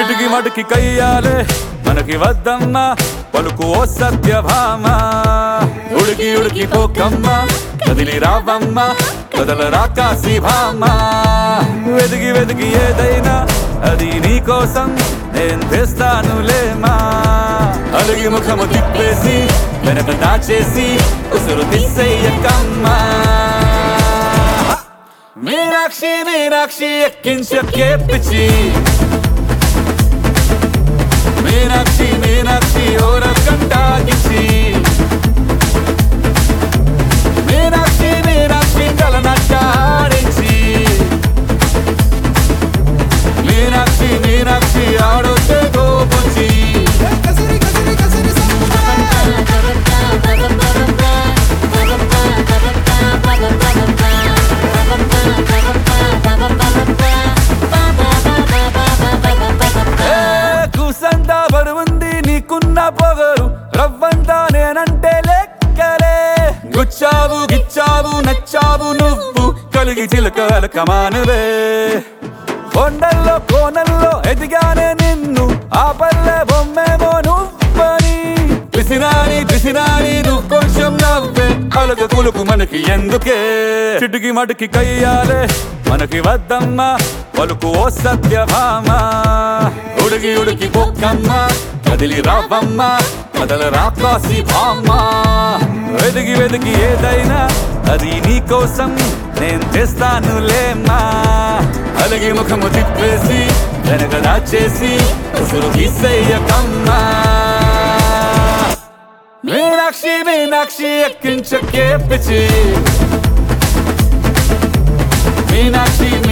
చిటికి మటికి కయ్యాలే మనకి వద్దమ్మ పలుకు ఓ సత్యభామ ఉడికి ఉడికి పోకమ్మ కదిలి రావమ్మ కదల రాకాసి భామ వెదిగి వెదిగి ఏదైనా అది నీ కోసం నేను తెస్తానులేమా అలిగి ముఖము తిప్పేసి వెనక దాచేసి ఉసురు తీసేయకమ్మా మీనాక్షి మీనాక్షి ఎక్కించకే పిచ్చి మీనాక్షి మీనాక్షి ఓర కంటాగిచ్చి మీనాక్షి మీనాక్షి కలనట్టాడించి మీనాక్షి మీనాక్షి ఆడొచ్చే గోపుంచి కసిరి కసిరి కసిరి ఏ కూసంతా బరువుంది నీకున్న పొగరు రవ్వంతా నేనంటే లెక్కలే గుచ్చావు గిచ్చావు నచ్చావు నువ్వు కలిగి చిలకల కమానువే కొండల్లో కోనల్లో ఎదిగానే నిన్ను ఆ పల్లె బొమ్మేమో నువ్వని పిసినాని పిసినాని నువ్వు కొంచెం నవ్వే అలగ కులుకు మనకి ఎందుకే చిటికి మటికి కయ్యాలే మనకి వద్దమ్మ పలుకు ఓ సత్యభామ ఉడికి ఉడికి పోకమ్మ కదిలి రావమ్మ కదల రాకాసి భామ వెదిగి వెదిగి ఏదైనా అది నీ కోసం నేను తెస్తానులేమ్మా అలిగి ముఖము తిప్పేసి వెనక దాచేసి ఉసురు తీసేయకమ్మా మీనాక్షి మీనాక్షి ఎక్కించకే పిచ్చి మీనాక్షి